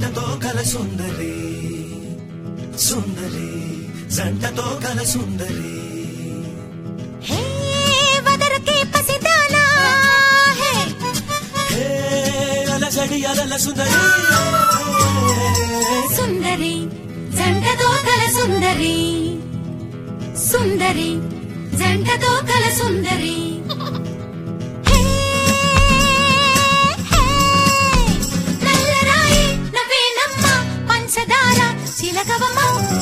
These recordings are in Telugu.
జంటతో కల సుందరి సుందరి జంటతో కల సుందరి హే వదరకే పసిదానా హే హే అలజడి అలల సుందరి సుందరి జంటతో కల సుందరి సుందరి జంటతో కల సుందరి హే, హే, నల్లరాయి నవ్వేనమ్మ పంచదార చిలకవమ్మ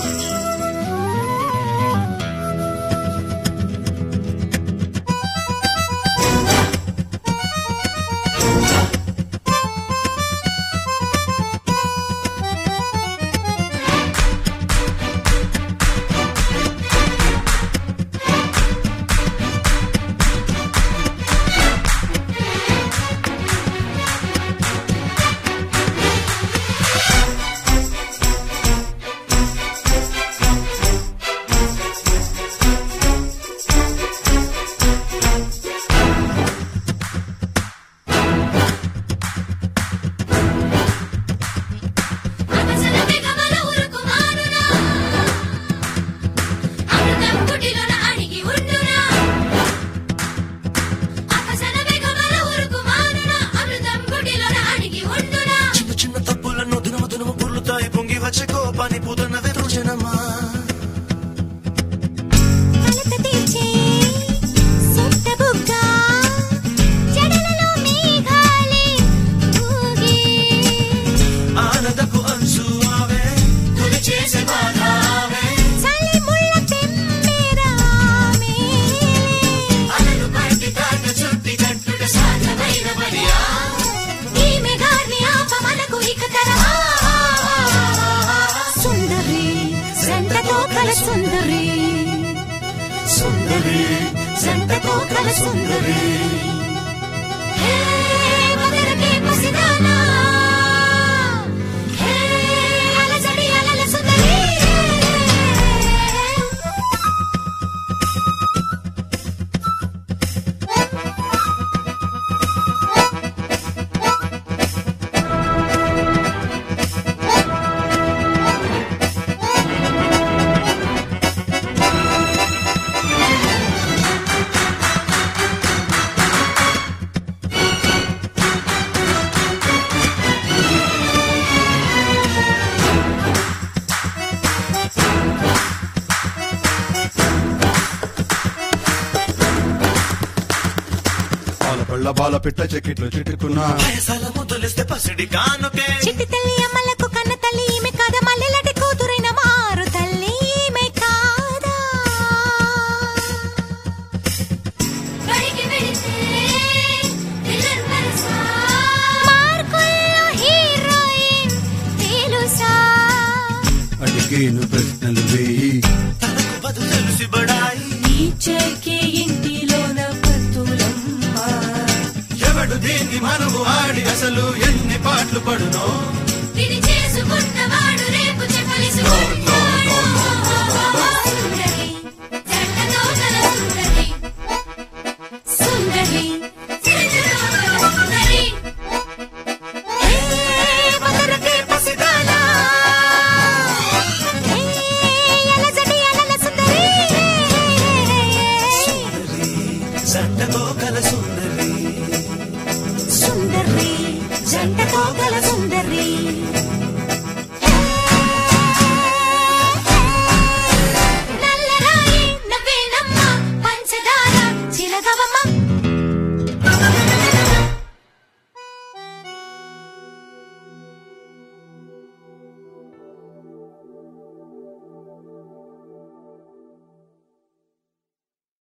అగసల మెగమల ఉరుకుమానునా అమృతం కుటిలోన అణిగి ఉండునా అగసల మెగమల ఉరుకుమానునా అమృతం కుటిలోన అణిగి ఉండునా చిన్న చిన్న తప్పులను దినము దినము పుర్లుతాయి పొంగి వచ్చే కోపాన్ని పూతన్న వెతుజనమా కలత తీర్చే సొట్ట బుగ్గ జడలలో మేఘాలే ఊగే ఆనదకు అంచు ఆవే తుది చేసే బాధ ఆవే చలి ముళ్ళ తెమ్మెరామే అలలు పట్టి తాట చుట్టి కట్టుట సాధ్యమైన మరియా ఈ మెగాన్ని ఆపమనకు ఇక తరమా సుందరి జంటతో కల సుందరి సుందరి జంటతో కల సుందరి హే వదరకే పసిదానా హే అలజడి అలల సుందరి పాల పళ్ళ బాల పిట్ట చెక్కిట్లు చిట్టుకున్నా వయసాల ముద్దులిస్తే పసిడి కానుకే చిట్టి తల్లి అమ్మలకు కన్న తల్లి ఈమె కాదా మల్లెలటి కూతురైన మారు తల్లి ఈమె కాదా మార్కుల్లో హీరోయిన్ తెలుసా అడిగేను ప్రశ్నలు వేయి తనకు బదు తెలిసి బడాయి టీచర్కే ఇంటిలోన పత్తులమ్మ ఎవడు దీన్ని మనము ఆడి అసలు ఎన్ని పాటలు పడునో